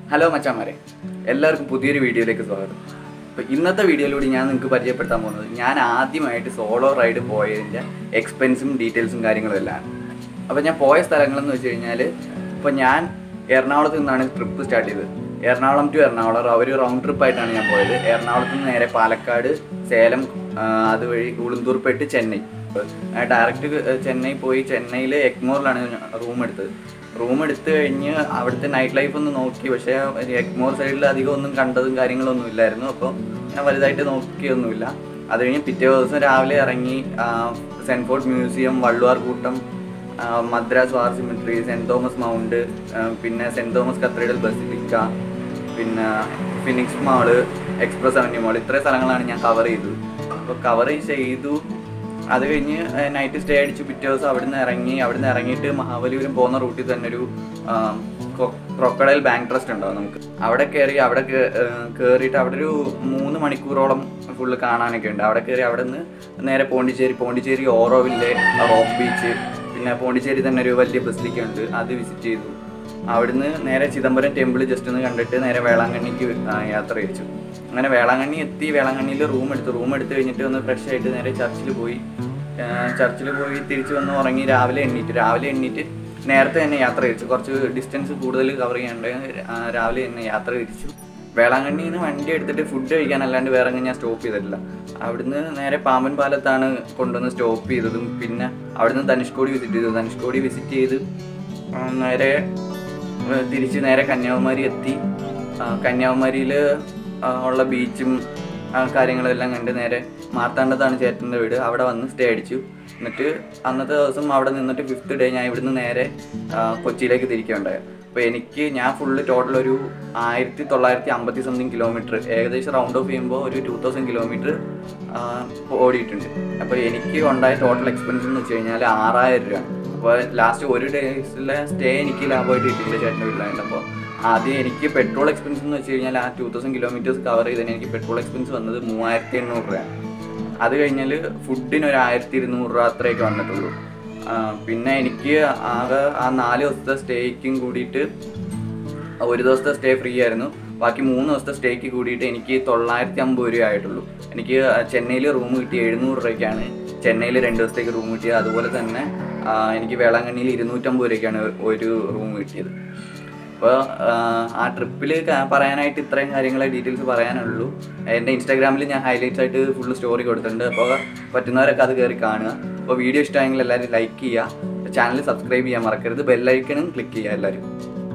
hello മച്ചാമാരെ എല്ലാവർക്കും പുതിയൊരു വീഡിയോയിലേക്ക് സ്വാഗതം അപ്പോൾ ഇന്നത്തെ വീഡിയോയിലൂടെ ഞാൻ നിങ്ങൾക്ക് പരിചയപ്പെടുത്താൻ പോകുന്നത് ഞാൻ ആദ്യമായിട്ട് സോളോ റൈഡ് പോയതിൻ്റെ എക്സ്പെൻസും ഡീറ്റെയിൽസും കാര്യങ്ങളും എല്ലാം അപ്പോൾ ഞാൻ പോയ സ്ഥലങ്ങളെന്ന് വെച്ച് കഴിഞ്ഞാൽ ഇപ്പോൾ ഞാൻ എറണാകുളത്ത് നിന്നാണ് ട്രിപ്പ് സ്റ്റാർട്ട് ചെയ്തത് എറണാകുളം ടു എറണാകുളം ഒരു റൗണ്ട് ട്രിപ്പ് ആയിട്ടാണ് ഞാൻ പോയത് എറണാകുളത്ത് നിന്ന് നേരെ പാലക്കാട് സേലം ആ, അതുവഴി ഉളുന്തൂർപ്പെട്ട് ചെന്നൈ ഡയറക്റ്റ് ചെന്നൈ പോയി ചെന്നൈയിൽ എഗ്മോറിലാണ് റൂം എടുത്തത് റൂം എടുത്തു കഴിഞ്ഞ് അവിടുത്തെ നൈറ്റ് ലൈഫ് ഒന്ന് നോക്കി പക്ഷേ എഗ്മോർ സൈഡിൽ അധികം ഒന്നും കണ്ടതും കാര്യങ്ങളൊന്നും ഇല്ലായിരുന്നു അപ്പോൾ ഞാൻ വലുതായിട്ട് നോക്കിയൊന്നുമില്ല അത് കഴിഞ്ഞ് പിറ്റേ ദിവസം രാവിലെ ഇറങ്ങി cent fort museum Valluvar Kottam ആ, Madras war cemetery saint Thomas mount ആ, പിന്നെ സെൻറ് തോമസ് കത്തീഡ്രൽ ബസിലിക്ക പിന്നെ Phoenix mall express avenue mall ഇത്രയും സ്ഥലങ്ങളാണ് ഞാൻ കവർ ചെയ്തത് അപ്പോൾ കവർ ചെയ്തു അത് കഴിഞ്ഞ് നൈറ്റ് സ്റ്റേ അടിച്ച് പിറ്റേ ദിവസം അവിടുന്ന് ഇറങ്ങി അവിടുന്ന് ഇറങ്ങിയിട്ട് മഹാബലിപുരം പോകുന്ന റൂട്ടിൽ തന്നെ ഒരു ക്രൊക്കഡൈൽ ബാങ്ക് ട്രസ്റ്റ് ഉണ്ടാവും നമുക്ക് അവിടെ കയറി അവിടെ കയറിയിട്ട് അവിടെ ഒരു മൂന്ന് മണിക്കൂറോളം ഫുള്ള് കാണാനൊക്കെ ഉണ്ട് അവിടെ കയറി അവിടെ നിന്ന് നേരെ പോണ്ടിച്ചേരി പോണ്ടിച്ചേരി ഓറോവില്ലേ റോക്ക് ബീച്ച് പിന്നെ പോണ്ടിച്ചേരി തന്നെ ഒരു വലിയ ബസിലിക്ക ഉണ്ട് അത് വിസിറ്റ് ചെയ്തു അവിടുന്ന് നേരെ ചിദംബരം ടെമ്പിൾ ജസ്റ്റ് ഒന്ന് കണ്ടിട്ട് നേരെ വേളാങ്കണ്ണിക്ക് ആ, യാത്ര തിരിച്ചു അങ്ങനെ വേളാങ്കണ്ണി എത്തി വേളാങ്കണ്ണിയിൽ റൂം എടുത്തു റൂം എടുത്ത് കഴിഞ്ഞിട്ട് ഒന്ന് ഫ്രഷ് ആയിട്ട് നേരെ ചർച്ചിൽ പോയി ചർച്ചിൽ പോയി തിരിച്ച് വന്ന് ഉറങ്ങി രാവിലെ എണ്ണീറ്റ് രാവിലെ എണ്ണീറ്റ് നേരത്തെ തന്നെ യാത്ര തിരിച്ചു കുറച്ച് ഡിസ്റ്റൻസ് കൂടുതൽ കവർ ചെയ്യാണ്ട് ആ, രാവിലെ തന്നെ യാത്ര തിരിച്ചു വേളാങ്കണ്ണിയിൽ നിന്ന് വണ്ടി എടുത്തിട്ട് ഫുഡ് കഴിക്കാൻ അല്ലാണ്ട് വേറെ എങ്ങും ഞാൻ സ്റ്റോപ്പ് ചെയ്തിട്ടില്ല അവിടുന്ന് നേരെ പാമ്പൻ പാലത്താണ് കൊണ്ടുവന്ന് സ്റ്റോപ്പ് ചെയ്തതും പിന്നെ അവിടുന്ന് ധനുഷ്കോടി വിസിറ്റ് ചെയ്തു ധനുഷ്കോടി വിസിറ്റ് ചെയ്ത് ആ, നേരെ ഏഹ് തിരിച്ച് നേരെ കന്യാകുമാരി എത്തി കന്യാകുമാരിയിൽ ഉള്ള ബീച്ചും ആ കാര്യങ്ങളെല്ലാം കണ്ട് നേരെ മാർത്താണ്ഡത്താണ് ചേട്ടൻ്റെ വീട് അവിടെ വന്ന് സ്റ്റേ അടിച്ചു എന്നിട്ട് അന്നത്തെ ദിവസം അവിടെ നിന്നിട്ട് ഫിഫ്ത്ത് ഡേ ഞാൻ ഇവിടുന്ന് നേരെ ആ, കൊച്ചിയിലേക്ക് തിരിക്കുകയുണ്ടായി അപ്പോൾ എനിക്ക് ഞാൻ ഫുള്ള് ടോട്ടൽ ഒരു ആയിരത്തി തൊള്ളായിരത്തി അമ്പത്തി സംതിങ് കിലോമീറ്റർ ഏകദേശം റൗണ്ട് ഓഫ് ചെയ്യുമ്പോൾ ഒരു ടു തൗസൻഡ് കിലോമീറ്റർ ഓടിയിട്ടുണ്ട് അപ്പോൾ എനിക്ക് ഉണ്ടായ ടോട്ടൽ എക്സ്പെൻസ് എന്ന് വെച്ച് കഴിഞ്ഞാൽ ആറായിരം രൂപ അപ്പോൾ ലാസ്റ്റ് ഒരു ഡേയ്സിലെ സ്റ്റേ എനിക്ക് ലാഭമായിട്ട് കിട്ടിയില്ല ചേട്ടൻ്റെ വീട്ടിലായിട്ട് അപ്പോൾ ആദ്യം എനിക്ക് പെട്രോൾ എക്സ്പെൻസ് എന്ന് വെച്ച് കഴിഞ്ഞാൽ ആ ടു തൗസൻഡ് കിലോമീറ്റേഴ്സ് കവർ ചെയ്തതിന് എനിക്ക് പെട്രോൾ എക്സ്പെൻസ് വന്നത് മൂവായിരത്തി എണ്ണൂറ് രൂപയാണ് അത് കഴിഞ്ഞാൽ ഫുഡിന് ഒരു ആയിരത്തി ഇരുന്നൂറ് രൂപ അത്രയൊക്കെ വന്നിട്ടുള്ളൂ ആ, പിന്നെ എനിക്ക് ആകെ ആ നാല് ദിവസത്തെ സ്റ്റേക്കും കൂടിയിട്ട് ഒരു ദിവസത്തെ സ്റ്റേ ഫ്രീ ആയിരുന്നു ബാക്കി മൂന്ന് ദിവസത്തെ സ്റ്റേക്ക് കൂടിയിട്ട് എനിക്ക് തൊള്ളായിരത്തി അമ്പത് രൂപ ആയിട്ടുള്ളൂ എനിക്ക് ചെന്നൈയിൽ റൂം കിട്ടി എഴുന്നൂറ് രൂപയ്ക്കാണ് ചെന്നൈയിൽ രണ്ട് ദിവസത്തേക്ക് റൂം കിട്ടിയത് അതുപോലെ തന്നെ ആ, എനിക്ക് വേളാങ്കണ്ണിയിൽ ഇരുന്നൂറ്റമ്പത് രൂപയ്ക്കാണ് ഒരു റൂം കിട്ടിയത് അപ്പോൾ ആ ട്രിപ്പിൽ പറയാനായിട്ട് ഇത്രയും കാര്യങ്ങളെ ഡീറ്റെയിൽസ് പറയാനുള്ളൂ എൻ്റെ ഇൻസ്റ്റാഗ്രാമിൽ ഞാൻ ഹൈലൈറ്റ്സ് ആയിട്ട് ഫുള്ള് സ്റ്റോറി കൊടുത്തിട്ടുണ്ട് അപ്പോൾ പറ്റുന്നവരൊക്കെ അത് കയറി കാണുക അപ്പോൾ വീഡിയോ ഇഷ്ടമായെങ്കിൽ എല്ലാവരും ലൈക്ക് ചെയ്യുക ചാനൽ സബ്സ്ക്രൈബ് ചെയ്യാൻ മറക്കരുത് ബെല്ലൈക്കണും ക്ലിക്ക് ചെയ്യുക എല്ലാവരും